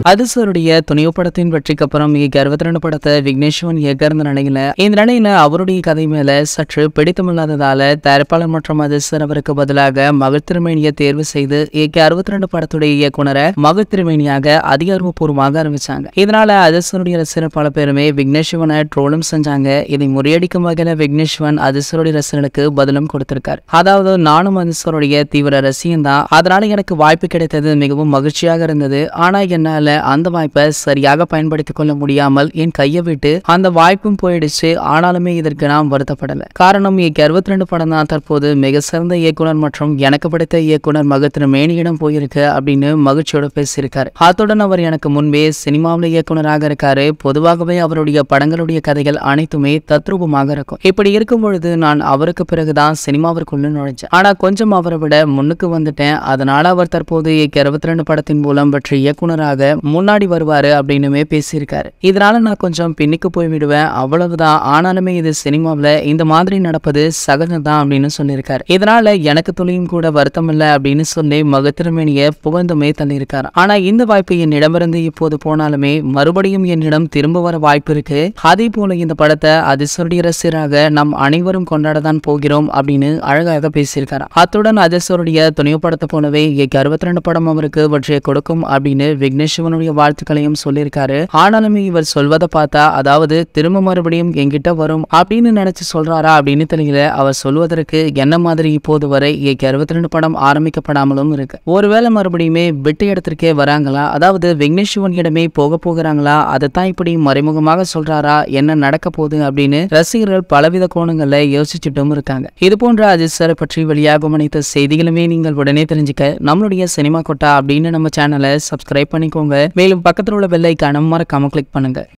அதிசருடைய துணிவு படத்தின் வெற்றிக்கு அப்புறம் இயக்கி அறுபத்தி ரெண்டு படத்தை விக்னேஸ்வரன் இயக்க இருந்த நிலையில இந்த நிலையில அவருடைய கதை மேல சற்று பிடித்தமில்லாததால தயாரிப்பாளர் மற்றும் அதிசர் அவருக்கு பதிலாக மகள் திருமேனியை தேர்வு செய்து இயக்கி அறுபத்தி ரெண்டு படத்துடைய இயக்குனரை மகள் திருமேனியாக அதிகாரப்பூர்வமாக அறிவிச்சாங்க இதனால அதிசருடைய ரசிகர் பல பேருமே விக்னேஸ்வரனை ட்ரோலும் செஞ்சாங்க இதை முறியடிக்கும் வகையில விக்னேஸ்வரன் அதிசருடைய ரசிகர்களுக்கு பதிலும் கொடுத்திருக்காரு அதாவது நானும் அதிசருடைய தீவிர ரசிகன் தான் அதனால எனக்கு வாய்ப்பு கிடைத்தது மிகவும் மகிழ்ச்சியாக இருந்தது ஆனா என்னால அந்த வாய்ப்பை சரியாக பயன்படுத்திக் கொள்ள முடியாமல் என் கையை விட்டு அந்த வாய்ப்பும் போயிடுச்சு ஆனாலுமே இதற்கு நான் வருத்தப்படல காரணம் இயக்கி அறுபத்தி ரெண்டு படம் தான் தற்போது மிக சிறந்த இயக்குனர் மற்றும் எனக்கு பிடித்த இயக்குனர் மகத்திர மேனியிடம் போயிருக்கு அப்படின்னு மகிழ்ச்சியோட பேசியிருக்காரு அத்துடன் அவர் எனக்கு முன்பே சினிமாவில் இயக்குனராக இருக்காரு பொதுவாகவே அவருடைய படங்களுடைய கதைகள் அனைத்துமே தத்ரூபமாக இருக்கும் இப்படி இருக்கும் பொழுது நான் அவருக்கு பிறகுதான் சினிமாவிற்குள்ள நுழைஞ்சேன் ஆனா கொஞ்சம் அவரை விட முன்னுக்கு வந்துட்டேன் அதனால அவர் தற்போது இயக்கி அறுபத்தி ரெண்டு படத்தின் மூலம் பெற்ற இயக்குனராக முன்னாடி வருவாரு அப்படின்னுமே பேசியிருக்காரு இதனால நான் கொஞ்சம் பின்னுக்கு போய் விடுவேன் அவ்வளவுதான் ஆனாலுமே இது சினிமாவில் இந்த மாதிரி நடப்பது சகஜம்தான் அப்படின்னு சொல்லியிருக்காரு இதனால எனக்கு துளியும் கூட வருத்தம் இல்லை அப்படின்னு சொல்லி மகத்திரமேனிய புகழ்ந்துமே தள்ளியிருக்காரு ஆனா இந்த வாய்ப்பு என்னிடமிருந்து இப்போது போனாலுமே மறுபடியும் என்னிடம் திரும்ப வர வாய்ப்பு இருக்கு அதே போல இந்த படத்தை அதிசருடைய ரசிகராக நம் அனைவரும் கொண்டாடத்தான் போகிறோம் அப்படின்னு அழகாக பேசியிருக்காரு அத்துடன் அதிசருடைய துணிவு படத்தை போலவே இயக்கி அறுபத்தி ரெண்டு படம் அவருக்கு வெற்றியை கொடுக்கும் அப்படின்னு விக்னேஸ்வரனுடைய வாழ்த்துக்களையும் சொல்லியிருக்காரு ஆனாலுமே இவர் சொல்வதை பார்த்தா அதாவது திரும்ப மறுபடியும் என்கிட்ட வரும் அப்படின்னு நினைச்சு சொல்றாரா அப்படின்னு தெரியல அவர் சொல்வதற்கு என்ன மாதிரி இப்போது வரை இயக்கி அறுபத்தி ரெண்டு படம் ஆரம்பிக்கப்படாமலும் இருக்கு ஒருவேளை மறுபடியுமே விட்டு இடத்திற்கே வராங்களா அதாவது விக்னேஸ்வரன் இடமே போக போகிறாங்களா அதைத்தான் இப்படி மறைமுகமாக சொல்றாரா என்ன நடக்க போகுது அப்படின்னு ரசிகர்கள் பலவித கோணங்கள்ல யோசிச்சுட்டும் இருக்காங்க இது போன்ற அஜித் சாரை பற்றி வெளியாகும் அனைத்து செய்திகளுமே நீங்கள் உடனே தெரிஞ்சுக்க நம்மளுடைய சினிமா கொட்டா அப்படின்னு நம்ம சேனலை சப்ஸ்கிரைப் பண்ணிக்கோங்க மேலும் பக்கத்தில் உள்ள பெல் ஐக்கான மறக்காம கிளிக் பண்ணுங்க